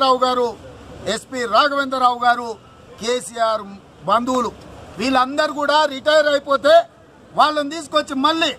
రామారావు గారు ఎస్పి రాఘవేంద్రరావు గారు కేసీఆర్ బంధువులు వీళ్ళందరూ కూడా రిటైర్ అయిపోతే వాళ్ళని తీసుకొచ్చి మళ్ళీ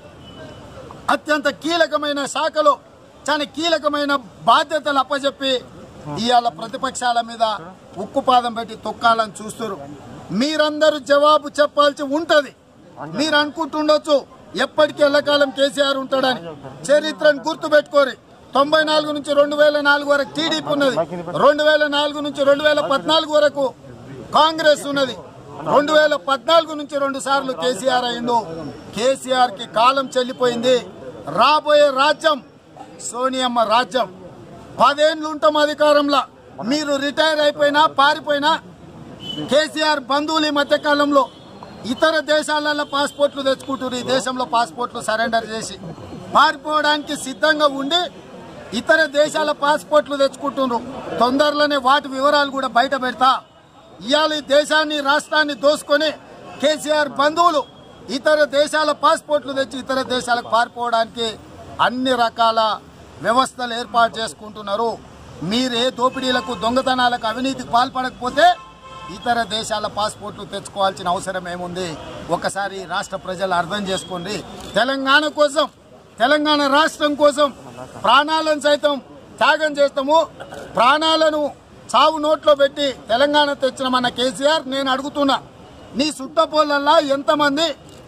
అత్యంత కీలకమైన శాఖలో చాలా కీలకమైన బాధ్యతలు అప్పచెప్పి ఇవాళ ప్రతిపక్షాల మీద ఉక్కుపాదం పెట్టి తొక్కాలని చూస్తారు మీరందరూ జవాబు చెప్పాల్సి ఉంటది మీరు అనుకుంటుండొచ్చు ఎప్పటికీ ఎల్లకాలం కేసీఆర్ ఉంటాడని చరిత్రను గుర్తు పెట్టుకోరి తొంభై నాలుగు నుంచి రెండు వేల నాలుగు వరకు టీడీపీ ఉన్నది రెండు వేల నాలుగు నుంచి రెండు వేల పద్నాలుగు వరకు కాంగ్రెస్ ఉన్నది రెండు వేల పద్నాలుగు నుంచి రెండు సార్లు కేసీఆర్ అయిండు కేసీఆర్ కి కాలం చెల్లిపోయింది రాబోయే రాజ్యం సోనియమ్మ రాజ్యం పదేళ్ళు ఉంటాం అధికారంలో మీరు రిటైర్ అయిపోయినా పారిపోయినా కేసీఆర్ బంధువులు ఈ మధ్య కాలంలో ఇతర దేశాలలో పాస్పోర్ట్లు తెచ్చుకుంటారు ఈ దేశంలో పాస్పోర్ట్లు సరెండర్ చేసి పారిపోవడానికి సిద్ధంగా ఉండి ఇతర దేశాల పాస్పోర్ట్లు తెచ్చుకుంటున్నారు తొందరలోనే వాటి వివరాలు కూడా బయట పెడతా ఇవాళ ఈ దేశాన్ని రాష్ట్రాన్ని దోసుకొని కేసీఆర్ బంధువులు ఇతర దేశాల పాస్పోర్ట్లు తెచ్చి ఇతర దేశాలకు పారిపోవడానికి అన్ని రకాల వ్యవస్థలు ఏర్పాటు చేసుకుంటున్నారు మీరు ఏ దోపిడీలకు దొంగతనాలకు అవినీతికి పాల్పడకపోతే ఇతర దేశాల పాస్పోర్ట్లు తెచ్చుకోవాల్సిన అవసరం ఏముంది ఒకసారి రాష్ట్ర ప్రజలు అర్థం చేసుకోండి తెలంగాణ కోసం తెలంగాణ రాష్ట్రం కోసం ప్రాణాలను సైతం త్యాగం చేస్తాము ప్రాణాలను చావు నోట్లో పెట్టి తెలంగాణ తెచ్చినమన్న కేసీఆర్ నేను అడుగుతున్నా నీ సుట్టపోలల్లా ఎంతమంది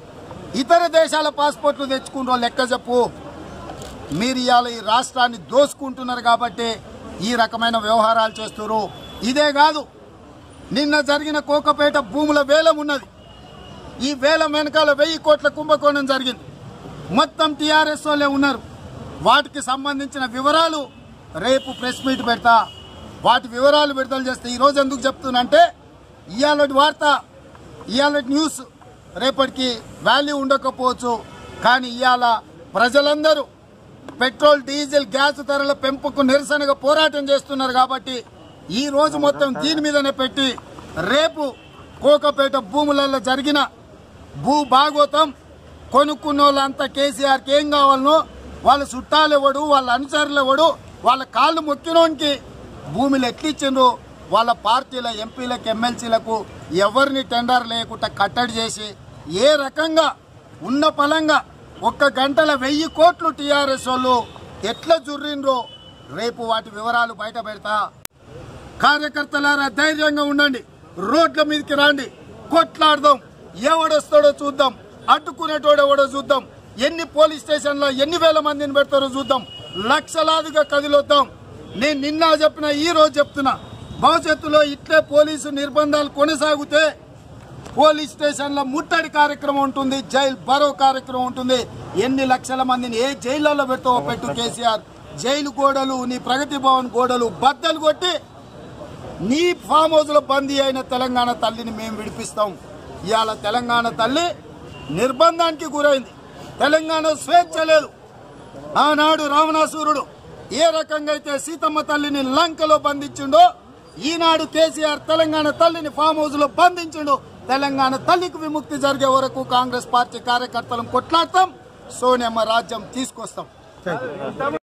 ఇతర దేశాల పాస్పోర్ట్లు తెచ్చుకుంటో లెక్క చెప్పు మీరు ఇవాళ ఈ రాష్ట్రాన్ని దోసుకుంటున్నారు కాబట్టి ఈ రకమైన వ్యవహారాలు చేస్తున్నారు ఇదే కాదు నిన్న జరిగిన కోకపేట భూముల వేలం ఉన్నది ఈ వేలం వెనకాల వెయ్యి కోట్ల కుంభకోణం జరిగింది మొత్తం టీఆర్ఎస్ వాళ్ళే ఉన్నారు వాటికి సంబంధించిన వివరాలు రేపు ప్రెస్ మీట్ పెడతా వాటి వివరాలు విడుదల చేస్తే ఈ రోజు ఎందుకు చెప్తున్నంటే ఇవాళ వార్త ఇవాళ న్యూస్ రేపటికి వాల్యూ ఉండకపోవచ్చు కానీ ఇవాళ ప్రజలందరూ పెట్రోల్ డీజిల్ గ్యాస్ ధరల పెంపుకు నిరసనగా పోరాటం చేస్తున్నారు కాబట్టి ఈ రోజు మొత్తం దీని మీదనే పెట్టి రేపు కోకపేట భూములలో జరిగిన భూ భాగోతం కొనుక్కున్న వాళ్ళంతా కేసీఆర్కి ఏం కావాలనో వాళ్ళ చుట్టాలు ఎవడు వాళ్ళ అనుచరులు ఎవడు వాళ్ళ కాళ్ళు మొక్కినోనికి భూములు ఎట్లిచ్చిండ్రు వాళ్ళ పార్టీల ఎంపీలకు ఎమ్మెల్సీలకు ఎవరిని టెండర్ లేకుండా కట్టడి చేసి ఏ రకంగా ఉన్న పలంగా ఒక్క గంటల వెయ్యి కోట్లు టీఆర్ఎస్ వాళ్ళు ఎట్లా జుర్రిండ్రో రేపు వాటి వివరాలు బయట పెడతా కార్యకర్తలారా ధైర్యంగా ఉండండి రోడ్ల మీదకి రండి కొట్లాడదాం ఎవడొస్తాడో చూద్దాం అడ్డుకునేటోడు ఎవడో చూద్దాం ఎన్ని పోలీస్ స్టేషన్లో ఎన్ని వేల మందిని పెడతారో చూద్దాం లక్షలాదిగా కదిలొద్దాం నేను నిన్న చెప్పిన ఈ రోజు చెప్తున్నా భవిష్యత్తులో ఇట్లే పోలీసు నిర్బంధాలు కొనసాగితే పోలీస్ స్టేషన్లో ముట్టడి కార్యక్రమం ఉంటుంది జైలు బరో కార్యక్రమం ఉంటుంది ఎన్ని లక్షల మందిని ఏ జైళ్ళలో పెడతావో పెట్టు కేసీఆర్ జైలు గోడలు నీ ప్రగతి భవన్ గోడలు బద్దలు కొట్టి నీ ఫామ్ హౌస్ లో బందీ అయిన తెలంగాణ తల్లిని మేము విడిపిస్తాం ఇవాళ తెలంగాణ తల్లి నిర్బంధానికి గురైంది తెలంగాణ స్వేచ్ఛ లేదు ఆనాడు రావణాసురుడు ఏ రకంగా అయితే సీతమ్మ తల్లిని లంకలో బంధించిండో ఈనాడు కేసీఆర్ తెలంగాణ తల్లిని ఫామ్ హౌస్ లో బంధించిండు తెలంగాణ తల్లికి విముక్తి జరిగే వరకు కాంగ్రెస్ పార్టీ కార్యకర్తలను కొట్లాడతాం సోనియమ్మ రాజ్యం తీసుకొస్తాం